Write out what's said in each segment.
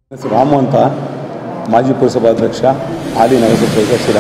ಹೆಸರು ರಾಮು ಅಂತ ಮಾಜಿ ಪುರಸಭಾಧ್ಯಕ್ಷ ಹಾಲಿ ನಗರಸಭೆ ಸದಸ್ಯರ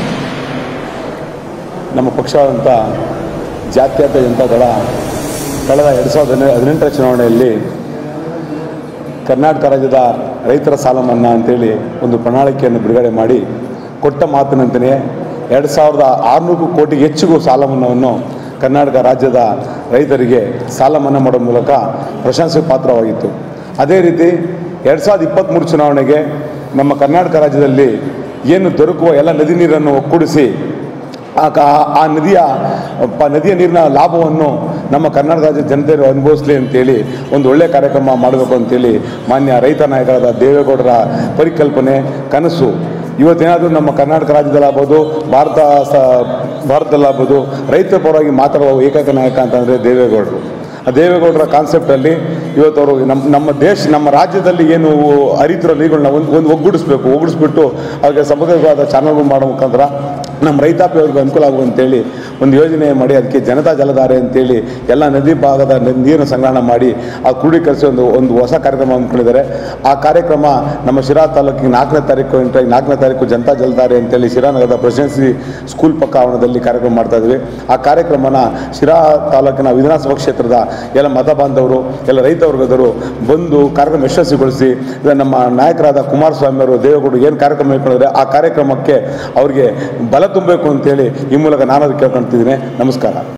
ನಮ್ಮ ಪಕ್ಷವಾದಂಥ ಜಾತ್ಯತೀತ ಜನತಾದಳ ಕಳೆದ ಎರಡು ಸಾವಿರದ ಹದಿನೆ ಹದಿನೆಂಟರ ಚುನಾವಣೆಯಲ್ಲಿ ಕರ್ನಾಟಕ ರಾಜ್ಯದ ರೈತರ ಸಾಲ ಮನ್ನಾ ಅಂತೇಳಿ ಒಂದು ಪ್ರಣಾಳಿಕೆಯನ್ನು ಬಿಡುಗಡೆ ಮಾಡಿ ಕೊಟ್ಟ ಮಾತಿನಂತೆಯೇ ಎರಡು ಸಾವಿರದ ಆರುನೂರು ಕೋಟಿ ಹೆಚ್ಚಿಗೂ ಸಾಲ ಮನ್ನಾವನ್ನು ಕರ್ನಾಟಕ ರಾಜ್ಯದ ರೈತರಿಗೆ ಸಾಲ ಮನ್ನಾ ಮಾಡೋ ಮೂಲಕ ಪ್ರಶಂಸೆ ಪಾತ್ರವಾಗಿತ್ತು ಅದೇ ರೀತಿ ಎರಡು ಸಾವಿರದ ಇಪ್ಪತ್ತ್ಮೂರು ಚುನಾವಣೆಗೆ ನಮ್ಮ ಕರ್ನಾಟಕ ರಾಜ್ಯದಲ್ಲಿ ಏನು ದೊರಕುವ ಎಲ್ಲ ನದಿ ನೀರನ್ನು ಒಕ್ಕೂಡಿಸಿ ಆ ಕ- ಆ ನದಿಯ ಪ ನದಿಯ ನೀರಿನ ಲಾಭವನ್ನು ನಮ್ಮ ಕರ್ನಾಟಕ ರಾಜ್ಯದ ಜನತೆಯರು ಅನುಭವಿಸಲಿ ಅಂತೇಳಿ ಒಂದು ಒಳ್ಳೆಯ ಕಾರ್ಯಕ್ರಮ ಮಾಡಬೇಕು ಅಂತೇಳಿ ಮಾನ್ಯ ರೈತ ನಾಯಕರಾದ ದೇವೇಗೌಡರ ಪರಿಕಲ್ಪನೆ ಕನಸು ಇವತ್ತೇನಾದರೂ ನಮ್ಮ ಕರ್ನಾಟಕ ರಾಜ್ಯದಲ್ಲಾಗ್ಬೋದು ಭಾರತ ಸ ಭಾರತದಲ್ಲಾಗ್ಬೋದು ರೈತರ ಪರವಾಗಿ ಮಾತಾಡುವ ಏಕೈಕ ನಾಯಕ ಅಂತಂದರೆ ದೇವೇಗೌಡರು ಆ ದೇವೇಗೌಡರ ಕಾನ್ಸೆಪ್ಟಲ್ಲಿ ಇವತ್ತು ಅವರು ನಮ್ಮ ನಮ್ಮ ದೇಶ ನಮ್ಮ ರಾಜ್ಯದಲ್ಲಿ ಏನು ಹರಿತಿರೋ ನೀರುಗಳನ್ನ ಒಂದು ಒಂದು ಒಗ್ಗೂಡಿಸ್ಬೇಕು ಒಗ್ಗೂಡಿಸ್ಬಿಟ್ಟು ಅವ್ರಿಗೆ ಸಮಗ್ರವಾದ ಚಾನಲ್ಗಳು ಮಾಡೋ ಮುಖಾಂತರ ನಮ್ಮ ರೈತಾಪಿ ಅವ್ರಿಗೆ ಅನುಕೂಲ ಆಗುವಂತೇಳಿ ಒಂದು ಯೋಜನೆ ಮಾಡಿ ಅದಕ್ಕೆ ಜನತಾ ಜಲಧಾರೆ ಅಂತೇಳಿ ಎಲ್ಲ ನದಿ ಭಾಗದ ನ- ನೀರನ್ನು ಸಂಗ್ರಹಣ ಮಾಡಿ ಆ ಕ್ರೋಢೀಕರಿಸಿ ಒಂದು ಒಂದು ಹೊಸ ಕಾರ್ಯಕ್ರಮ ಹಮ್ಮಿಕೊಂಡಿದ್ದಾರೆ ಆ ಕಾರ್ಯಕ್ರಮ ನಮ್ಮ ಶಿರಾ ತಾಲೂಕಿಗೆ ನಾಲ್ಕನೇ ತಾರೀಕು ಎಂಟಾಗಿ ನಾಲ್ಕನೇ ತಾರೀಕು ಜನತಾ ಜಲಧಾರೆ ಅಂತೇಳಿ ಶಿರಾ ನಗರದ ಪ್ರೆಸಿಡೆನ್ಸಿ ಸ್ಕೂಲ್ ಪಕ್ಕ ಆವರಣದಲ್ಲಿ ಕಾರ್ಯಕ್ರಮ ಮಾಡ್ತಾ ಇದ್ವಿ ಆ ಕಾರ್ಯಕ್ರಮನ ಶಿರಾ ತಾಲೂಕಿನ ವಿಧಾನಸಭಾ ಕ್ಷೇತ್ರದ ಎಲ್ಲ ಮತ ಬಾಂಧವರು ಎಲ್ಲ ರೈತ ವರ್ಗದವರು ಬಂದು ಕಾರ್ಯಕ್ರಮ ಯಶಸ್ವಿಗೊಳಿಸಿ ಇದು ನಮ್ಮ ನಾಯಕರಾದ ಕುಮಾರಸ್ವಾಮಿ ಅವರು ದೇವೇಗೌಡರು ಏನು ಕಾರ್ಯಕ್ರಮ ಇಟ್ಕೊಂಡಿದ್ದಾರೆ ಆ ಕಾರ್ಯಕ್ರಮಕ್ಕೆ ಅವರಿಗೆ ಬಲ ತುಂಬಬೇಕು ಅಂತೇಳಿ ಈ ಮೂಲಕ ನಾನು ಅದು ಕೇಳ್ಕೊಳ್ತಿದ್ದೀನಿ ನಮಸ್ಕಾರ